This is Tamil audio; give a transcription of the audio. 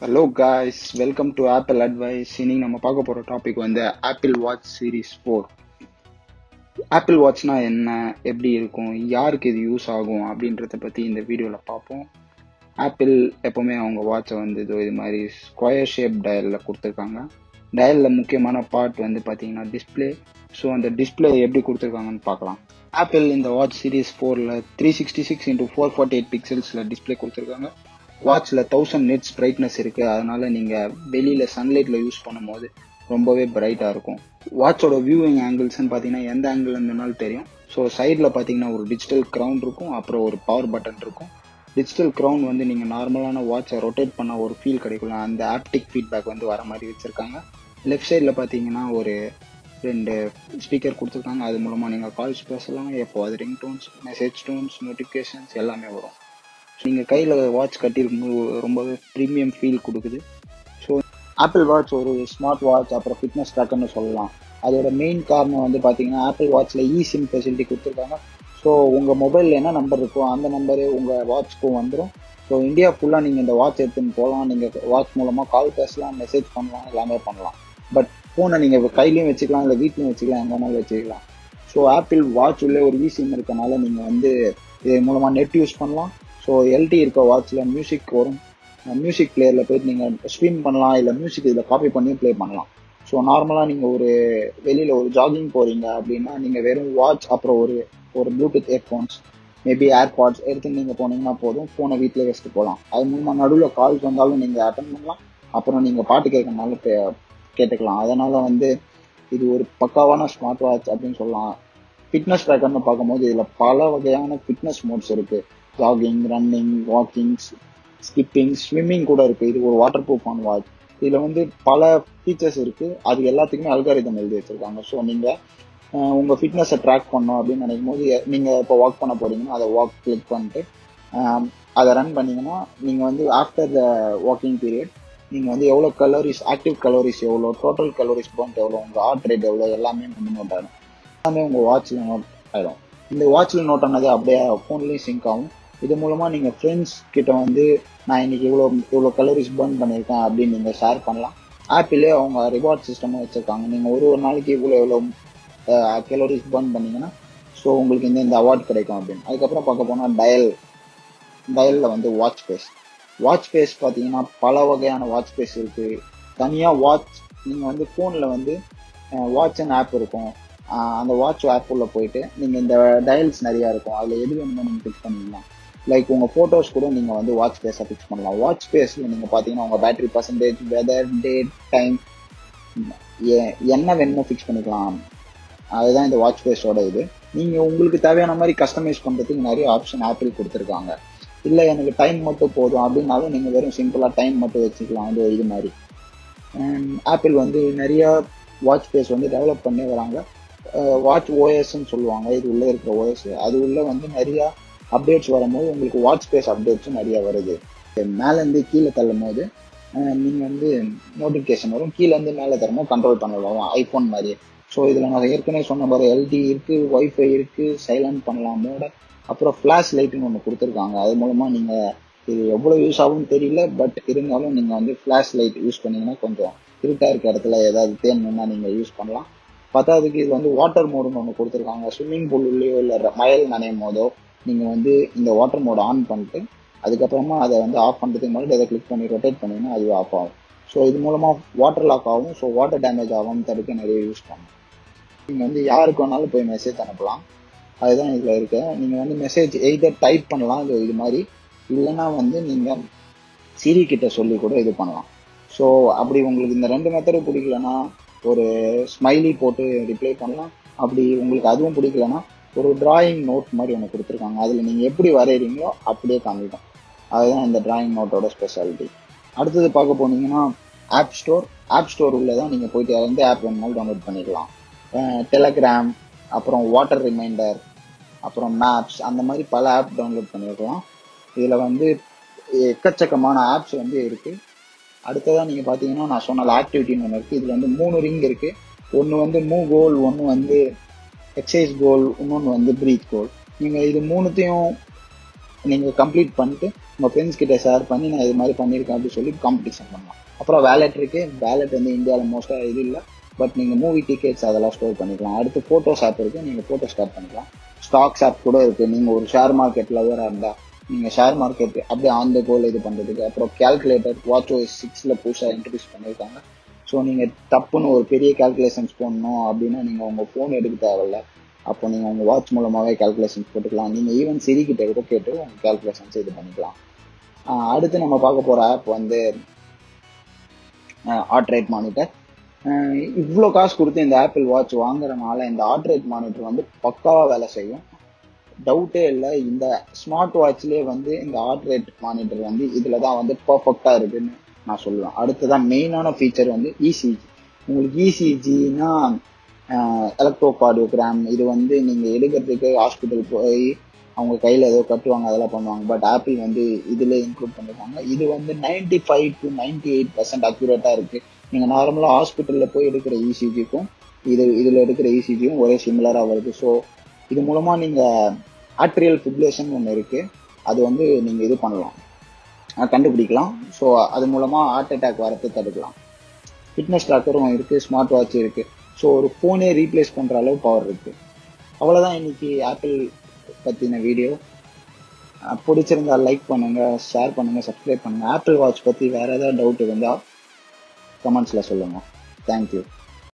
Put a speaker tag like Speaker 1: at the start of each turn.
Speaker 1: hello guys welcome to Apple advice இன்னைக்கு நம்ம பார்க்க போகிற டாபிக் வந்து Apple watch series four Apple வாட்ச்னா என்ன எப்படி இருக்கும் யாருக்கு இது யூஸ் ஆகும் அப்படின்றத பற்றி இந்த வீடியோவில் பார்ப்போம் ஆப்பிள் எப்போவுமே அவங்க வாட்சை வந்து இதோ இது மாதிரி ஸ்கொயர் ஷேப் டயலில் கொடுத்துருக்காங்க டயலில் முக்கியமான பார்ட் வந்து பார்த்தீங்கன்னா டிஸ்பிளே ஸோ அந்த டிஸ்பிளே எப்படி கொடுத்துருக்காங்கன்னு பார்க்கலாம் ஆப்பிள் இந்த வாட்ச் சீரீஸ் ஃபோரில் three sixty six into four forty eight பிக்சல்ஸில் டிஸ்பிளே கொடுத்துருக்காங்க வாட்ச்ல தௌசண்ட் நெட்ஸ் பிரைட்னஸ் இருக்கு அதனால நீங்க வெளியில சன்லைட்ல யூஸ் பண்ணும்போது ரொம்பவே பிரைட்டா இருக்கும் வாட்சோட வியூவிங் ஆங்கிள்ஸ்னு பாத்தீங்கன்னா எந்த ஆங்கிள் இருந்தாலும் தெரியும் ஸோ சைடில் பார்த்தீங்கன்னா ஒரு டிஜிட்டல் க்ரௌன் இருக்கும் அப்புறம் ஒரு பவர் பட்டன் இருக்கும் டிஜிட்டல் க்ரௌன் வந்து நீங்கள் நார்மலான வாட்சை ரொட்டேட் பண்ண ஒரு ஃபீல் கிடைக்கும் அந்த ஆப்டிக் ஃபீட்பேக் வந்து வர மாதிரி வச்சுருக்காங்க லெஃப்ட் சைடில் பார்த்தீங்கன்னா ஒரு ரெண்டு ஸ்பீக்கர் கொடுத்துருக்காங்க அது மூலமாக நீங்கள் கால்ஸ் பேசலாம் எப்போ அது ring tones message tones notifications எல்லாமே வரும் நீங்கள் கையில் வாட்ச் கட்டியிருக்கும்போது ரொம்பவே ப்ரீமியம் ஃபீல் கொடுக்குது ஸோ ஆப்பிள் வாட்ச் ஒரு ஸ்மார்ட் வாட்ச் அப்புறம் ஃபிட்னஸ் ட்ராக்கர்னு சொல்லலாம் அதோட மெயின் காரணம் வந்து பார்த்தீங்கன்னா ஆப்பிள் வாட்ச்சில் இ சிம் ஃபெசிலிட்டி கொடுத்துருக்காங்க ஸோ உங்கள் மொபைலில் என்ன நம்பர் இருக்கோ அந்த நம்பரு உங்கள் வாட்ச்க்கும் வந்துடும் ஸோ இந்தியா ஃபுல்லாக நீங்கள் இந்த வாட்ச் எடுத்துன்னு போகலாம் நீங்கள் வாட்ச் மூலமாக கால் பேசலாம் மெசேஜ் பண்ணலாம் எல்லாமே பண்ணலாம் பட் ஃபோனை நீங்கள் கையிலையும் வச்சுக்கலாம் இல்லை வீட்லையும் வச்சுக்கலாம் எங்கே வேணாலும் வச்சுக்கலாம் ஸோ ஆப்பிள் வாட்ச் உள்ளே ஒரு இ சிம் இருக்கனால நீங்கள் வந்து இது மூலமாக நெட் யூஸ் பண்ணலாம் ஸோ எல்டி இருக்க வாட்சில் மியூசிக் வரும் மியூசிக் பிளேயரில் போயிட்டு நீங்கள் ஸ்ட்ரீம் பண்ணலாம் இல்லை மியூசிக் இதில் காப்பி பண்ணி ப்ளே பண்ணலாம் ஸோ நார்மலாக நீங்கள் ஒரு வெளியில் ஒரு ஜாகிங் போகிறீங்க அப்படின்னா நீங்கள் வெறும் வாட்ச் அப்புறம் ஒரு ஒரு ப்ளூடூத் ஹெட்ஃபோன்ஸ் மேபி ஏர்பாட்ஸ் எடுத்து நீங்கள் போனீங்கன்னா போதும் ஃபோனை வீட்டில் வச்சுட்டு போகலாம் அது மூலமாக நடுவில் கால்ஸ் வந்தாலும் நீங்கள் அட்டன் பண்ணலாம் அப்புறம் நீங்கள் பாட்டு கேட்கறனாலும் கேட்டுக்கலாம் அதனால் வந்து இது ஒரு பக்காவான ஸ்மார்ட் வாட்ச் அப்படின்னு சொல்லலாம் ஃபிட்னஸ் ட்ராக்கர்னு பார்க்கும்போது இதில் பல வகையான ஃபிட்னஸ் மோட்ஸ் இருக்குது jogging running walkings skipping swimming கூட இருக்கு இது ஒரு வாட்டர் ப்ரூஃப் ஆன் வாட்ச் இதுல வந்து பல ஃபீச்சர்ஸ் இருக்கு அது எல்லாத்துக்குமே அல்காரிதம் எழுதி வச்சிருக்காங்க ஸோ நீங்க உங்க ஃபிட்னஸை ட்ராக் பண்ணோம் அப்படின்னு நினைக்கும் போது நீங்க இப்போ வாக் பண்ண போறீங்கன்னா அதை வாக் கிளிக் பண்ணிட்டு அதை ரன் பண்ணீங்கன்னா நீங்க வந்து ஆஃப்டர் த வாக்கிங் பீரியட் நீங்க வந்து எவ்வளோ கலோரிஸ் ஆக்டிவ் கலோரிஸ் எவ்வளோ டோட்டல் கலோரிஸ் பவுண்ட் எவ்வளோ உங்க ஹார்ட் ரேட் எவ்வளோ எல்லாமே வந்து நோட் ஆகும் எல்லாமே உங்க வாட்ச்ல நோட் ஆயிடும் இந்த வாட்ச்ல நோட் ஆனது அப்படியே ஃபோன்லேயும் சிங்க் ஆகும் இது மூலமா நீங்க ஃப்ரெண்ட்ஸ் கிட்ட வந்து நான் இன்னைக்கு இவ்வளோ இவ்வளோ கலோரிஸ் பர்ன் பண்ணியிருக்கேன் அப்படின்னு நீங்க ஷேர் பண்ணலாம் ஆப்பிளே அவங்க ரிவார்ட் சிஸ்டமும் வச்சிருக்காங்க நீங்க ஒரு ஒரு நாளைக்கு இவ்வளோ எவ்வளோ கலோரிஸ் பர்ன் பண்ணீங்கன்னா ஸோ உங்களுக்கு இந்த இந்த அவார்ட் கிடைக்கும் அப்படின்னு அதுக்கப்புறம் பார்க்க போனால் டயல் டயலில் வந்து வாட்ச் ஃபேஸ் வாட்ச் ஃபேஸ் பார்த்தீங்கன்னா பல வகையான வாட்ச் ஃபேஸ் இருக்கு தனியாக வாட்ச் நீங்கள் வந்து ஃபோனில் வந்து வாட்ச் அண்ட் ஆப் இருக்கும் அந்த வாட்ச் ஆப் உள்ள போயிட்டு நீங்கள் இந்த டயல்ஸ் நிறையா இருக்கும் அதில் எது வேணுமோ நீங்கள் ஃபிக்ஸ் பண்ணிக்கலாம் லைக் உங்கள் ஃபோட்டோஸ் கூட நீங்கள் வந்து வாட்ச் ஃபேஸாக ஃபிக்ஸ் பண்ணலாம் வாட்ச் ஃபேஸில் நீங்கள் பார்த்தீங்கன்னா உங்கள் battery percentage weather date time என்ன வேணுமோ ஃபிக்ஸ் பண்ணிக்கலாம் அதுதான் இந்த வாட்ச் ஃபேஸோட இது நீங்கள் உங்களுக்கு தேவையான மாதிரி கஸ்டமைஸ் பண்ணுறதுக்கு நிறைய ஆப்ஷன் ஆப்பிள் கொடுத்துருக்காங்க இல்லை எனக்கு டைம் மட்டும் போதும் அப்படின்னாலும் நீங்கள் வெறும் சிம்பிளாக டைம் மட்டும் வச்சுக்கலாம் வந்து இது மாதிரி ஆப்பிள் வந்து நிறைய வாட்ச் ஃபேஸ் வந்து டெவலப் பண்ணி வராங்க வாட்ச் ஓஎஸ்ன்னு சொல்லுவாங்க இது உள்ளே இருக்கிற ஓஎஸ் அது உள்ள வந்து நிறைய அப்டேட்ஸ் வரும்போது உங்களுக்கு வாட்ச் ஸ்பேஸ் அப்டேட்ஸும் நிறைய வருது மேலேருந்து கீழே தள்ளும் போது நீங்கள் வந்து நோட்டிஃபிகேஷன் வரும் கீழேருந்து மேலே தரமோ கண்ட்ரோல் பண்ணலாம் ஐஃபோன் மாதிரி ஸோ இதில் நான் ஏற்கனவே சொன்ன மாதிரி எல்டி இருக்குது ஒய்ஃபை இருக்குது சைலண்ட் பண்ணலாம் மோட அப்புறம் ஃப்ளாஷ் லைட்டுன்னு ஒன்று கொடுத்துருக்காங்க அது மூலமாக நீங்கள் இது எவ்வளோ யூஸ் ஆகும்னு தெரியல பட் இருந்தாலும் நீங்கள் வந்து ஃப்ளாஷ் லைட் யூஸ் பண்ணிங்கன்னா கொஞ்சம் இருட்டாக இருக்க இடத்துல ஏதாவது தேணுன்னா நீங்கள் யூஸ் பண்ணலாம் பத்தாவதுக்கு இது வந்து வாட்டர் மோடுன்னு ஒன்று கொடுத்துருக்காங்க ஸ்விம்மிங் பூல் உள்ளேயோ இல்லை மயல் நனையும் போதோ நீங்கள் வந்து இந்த வாட்டர் மோட் ஆன் பண்ணிட்டு அதுக்கப்புறமா அதை வந்து ஆஃப் பண்ணுறதுக்கு முன்னாடி அதை கிளிக் பண்ணி ரொட்டேட் பண்ணிங்கன்னா அது ஆஃப் ஆகும் ஸோ இது மூலமாக வாட்டர் லாக் ஆகும் ஸோ வாட்டர் டேமேஜ் ஆகாமல் தடுக்க நிறைய யூஸ் பண்ணும் நீங்கள் வந்து யாருக்கு வேணாலும் போய் மெசேஜ் அனுப்பலாம் அதுதான் இதில் இருக்கு நீங்கள் வந்து மெசேஜ் எய்தர் டைப் பண்ணலாம் இது இது மாதிரி இல்லைன்னா வந்து நீங்கள் சிரி கிட்ட சொல்லி கூட இது பண்ணலாம் ஸோ அப்படி உங்களுக்கு இந்த ரெண்டு மெத்தடு பிடிக்கலன்னா ஒரு ஸ்மைலி போட்டு ரிப்ளை பண்ணலாம் அப்படி உங்களுக்கு அதுவும் பிடிக்கலன்னா ஒரு டிராயிங் நோட் மாதிரி ஒன்று கொடுத்துருக்காங்க அதில் நீங்கள் எப்படி வரைகிறீங்களோ அப்படியே காமிக்கும் அதுதான் இந்த டிராயிங் நோட்டோட ஸ்பெஷாலிட்டி அடுத்தது பார்க்க போனீங்கன்னா ஆப் ஸ்டோர் ஆப் ஸ்டோர் உள்ள தான் நீங்கள் போயிட்டு எந்த ஆப் வேணுமாலும் டவுன்லோட் பண்ணிக்கலாம் டெலகிராம் அப்புறம் வாட்டர் ரிமைண்டர் அப்புறம் மேப்ஸ் அந்த மாதிரி பல ஆப் டவுன்லோட் பண்ணியிருக்கலாம் இதில் வந்து எக்கச்சக்கமான ஆப்ஸ் வந்து இருக்குது அடுத்ததாக நீங்கள் பார்த்தீங்கன்னா நான் சொன்ன ஆக்டிவிட்டின்னு ஒன்று இருக்குது இதில் வந்து மூணு ரிங் இருக்குது ஒன்று வந்து மூ கோல் ஒன்று வந்து எக்ஸசைஸ் கோல் இன்னொன்று வந்து ப்ரீத் கோல் நீங்கள் இது மூணுத்தையும் நீங்கள் கம்ப்ளீட் பண்ணிட்டு உங்கள் ஃப்ரெண்ட்ஸ் கிட்ட ஷேர் பண்ணி நான் இது மாதிரி பண்ணியிருக்கேன் அப்படின்னு சொல்லி காம்படிஷன் பண்ணலாம் அப்புறம் வேலெட் இருக்கு வேலெட் வந்து இந்தியாவில் மோஸ்ட்டாக இது இல்லை பட் நீங்கள் மூவி டிக்கெட்ஸ் அதெல்லாம் ஸ்டோர் பண்ணிக்கலாம் அடுத்து ஃபோட்டோஸ் ஆப் இருக்குது நீங்கள் ஃபோட்டோ ஸ்டார்ட் பண்ணிக்கலாம் ஸ்டாக்ஸ் ஆப் கூட இருக்குது நீங்கள் ஒரு ஷேர் மார்க்கெட்டில் வேறு இருந்தால் நீங்கள் ஷேர் மார்க்கெட் அப்படியே ஆன் த கோல் இது பண்ணுறதுக்கு அப்புறம் கேல்குலேட்டர் வாட்ச் ஓஎஸ் சிக்ஸில் புதுசாக இன்ட்ரடியூஸ் பண்ணியிருக்காங்க ஸோ நீங்கள் தப்புன்னு ஒரு பெரிய கேல்குலேஷன்ஸ் போடணும் அப்படின்னா நீங்கள் உங்கள் ஃபோன் எடுக்க தேவையில்ல அப்போ நீங்கள் உங்கள் வாட்ச் மூலமாகவே கேல்குலேஷன்ஸ் போட்டுக்கலாம் நீங்கள் ஈவன் சிரிக்கிட்ட கூட கேட்டு உங்கள் கேல்குலேஷன்ஸ் இது பண்ணிக்கலாம் அடுத்து நம்ம பார்க்க போகிற ஆப் வந்து ஹார்ட் ரேட் மானிட்டர் இவ்வளோ காசு கொடுத்து இந்த ஆப்பிள் வாட்ச் வாங்குறதுனால இந்த ஹார்ட் ரேட் மானிட்டர் வந்து பக்காவாக வேலை செய்யும் டவுட்டே இல்லை இந்த ஸ்மார்ட் வாட்ச்லேயே வந்து இந்த ஹார்ட் ரேட் மானிட்டர் வந்து இதில் தான் வந்து பர்ஃபெக்டாக இருக்குன்னு நான் சொல்லுவேன் அடுத்ததான் மெயினான ஃபீச்சர் வந்து இசிஜி உங்களுக்கு இசிஜினா எலக்ட்ரோகார்டியோகிராம் இது வந்து நீங்கள் எடுக்கிறதுக்கு ஹாஸ்பிட்டல் போய் அவங்க கையில் ஏதோ கட்டுவாங்க அதெல்லாம் பண்ணுவாங்க பட் ஆப்பிள் வந்து இதில் இன்க்ளூட் பண்ணிருக்காங்க இது வந்து ninety five to ninety eight percent அக்யூரேட்டாக இருக்குது நீங்கள் நார்மலாக ஹாஸ்பிட்டலில் போய் எடுக்கிற இசிஜிக்கும் இது இதில் எடுக்கிற இசிஜியும் ஒரே சிமிலராக வருது ஸோ இது மூலமாக நீங்கள் ஆட்ரியல் ஃபிப்ரேஷன் ஒன்று இருக்குது அது வந்து நீங்கள் இது பண்ணலாம் கண்டுபிடிக்கலாம் ஸோ அது மூலமாக ஹார்ட் அட்டாக் வரத்தை தடுக்கலாம் ஃபிட்னஸ் ட்ராக்கரும் இருக்குது ஸ்மார்ட் வாட்ச் இருக்குது ஸோ ஒரு ஃபோனே ரீப்ளேஸ் பண்ணுற அளவு பவர் இருக்குது அவ்வளோதான் இன்னைக்கு ஆப்பிள் பற்றின வீடியோ பிடிச்சிருந்தா லைக் பண்ணுங்கள் ஷேர் பண்ணுங்கள் சப்ஸ்கிரைப் பண்ணுங்கள் ஆப்பிள் வாட்ச் பற்றி வேறு ஏதாவது டவுட் இருந்தால் கமெண்ட்ஸில் சொல்லுங்கள் தேங்க்யூ